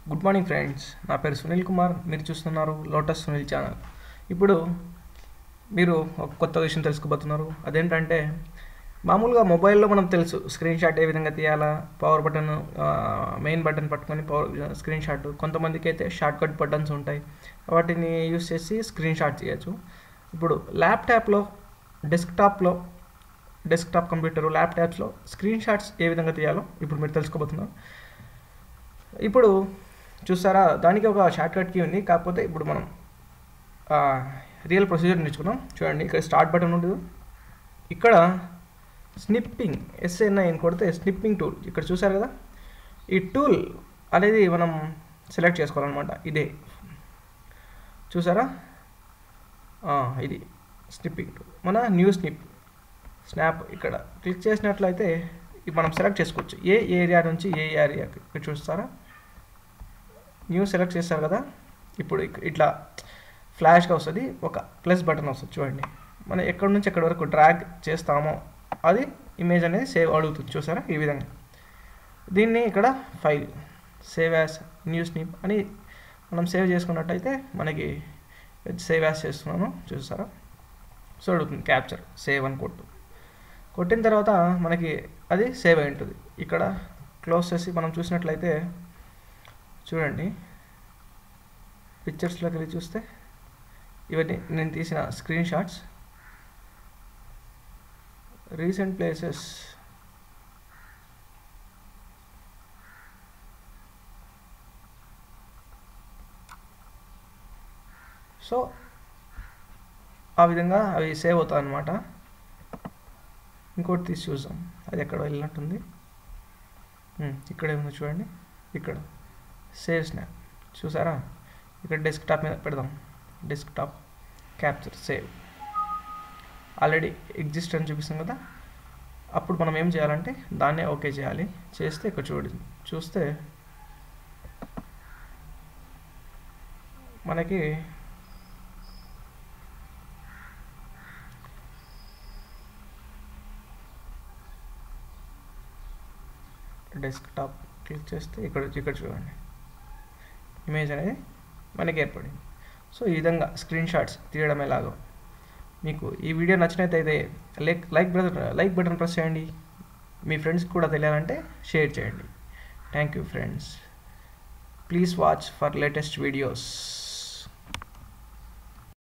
good morning friends నా పేరు సునీల్ కుమార్ మీరు చూస్తున్నారు లోటస్ సునీల్ ఛానల్ ఇప్పుడు మీరు ఒక కొత్త విషయం తెలుసుకోబోతున్నారు అదేంటంటే మామూలుగా మొబైల్లో మనం తెలుసు స్క్రీన్ షాట్ ఏ విధంగా తీయాలా పవర్ బటన్ మెయిన్ బటన్ పట్టుకొని పవర్ స్క్రీన్ షాట్ కొంతమందికి అయితే షార్ట్ కట్ బటన్స్ ఉంటాయి వాటిని యూస్ చేసి స్క్రీన్ షాట్ చేయొచ్చు ఇప్పుడు ల్యాప్టాప్లో డెస్క్టాప్లో డెస్క్టాప్ కంప్యూటర్ ల్యాప్టాప్స్లో స్క్రీన్ షాట్స్ ఏ విధంగా తీయాలో ఇప్పుడు మీరు తెలుసుకోబోతున్నారు ఇప్పుడు చూసారా దానికి ఒక షార్ట్ కట్ కీ ఉంది కాకపోతే ఇప్పుడు మనం రియల్ ప్రొసీజర్ నేర్చుకున్నాం చూడండి ఇక్కడ స్టార్ట్ బటన్ ఉంటుంది ఇక్కడ స్నిప్పింగ్ ఎస్ఎన్ఐని కొడితే స్నిప్పింగ్ టూల్ ఇక్కడ చూసారు కదా ఈ టూల్ అనేది మనం సెలెక్ట్ చేసుకోవాలన్నమాట ఇదే చూసారా ఇది స్నిప్పింగ్ టూల్ మన న్యూ స్నిప్ స్నాప్ ఇక్కడ క్లిక్ చేసినట్లయితే మనం సెలెక్ట్ చేసుకోవచ్చు ఏ ఏరియా నుంచి ఏ ఏరియాకి ఇక్కడ చూస్తారా న్యూ సెలెక్ట్ చేస్తారు కదా ఇప్పుడు ఇట్లా ఫ్లాష్గా వస్తుంది ఒక ప్లస్ బటన్ వస్తుంది చూడండి మనం ఎక్కడి నుంచి ఎక్కడి వరకు డ్రాగ్ చేస్తామో అది ఇమేజ్ అనేది సేవ్ అడుగుతుంది చూసారా ఈ విధంగా దీన్ని ఇక్కడ file save as new snip అని మనం సేవ్ చేసుకున్నట్టయితే మనకి సేవ్ యాస్ చేస్తున్నాను చూసారా సో అడుగుతుంది క్యాప్చర్ సేవ్ అని కొట్టు కొట్టిన తర్వాత మనకి అది సేవ్ అయి ఉంటుంది ఇక్కడ క్లోజ్ చేసి మనం చూసినట్లయితే చూడండి పిక్చర్స్లోకి వెళ్ళి చూస్తే ఇవన్నీ నేను తీసిన screen shots recent places so ఆ విధంగా అవి సేవ్ అవుతాయి అన్నమాట ఇంకోటి తీసి చూసాం అది ఎక్కడ వెళ్ళినట్టుంది ఇక్కడే ఉంది చూడండి ఇక్కడ సేవ్ స్నాప్ చూసారా ఇక్కడ డెస్క్టాప్ మీద పెడదాం desktop capture save already exist అని చూపిస్తాం కదా అప్పుడు మనం ఏం చేయాలంటే దాన్నే ఓకే చేయాలి చేస్తే ఇక్కడ చూడండి చూస్తే మనకి డెస్క్టాప్ క్లిక్ చేస్తే ఇక్కడ ఇక్కడ చూడండి ఇమేజ్ అనేది మనకి ఏర్పడింది సో ఈ విధంగా స్క్రీన్ షాట్స్ తీయడం ఎలాగో మీకు ఈ వీడియో నచ్చినట్టయితే like like button like button press చేయండి మీ ఫ్రెండ్స్కి కూడా తెలియాలంటే షేర్ చేయండి thank you friends please watch for latest videos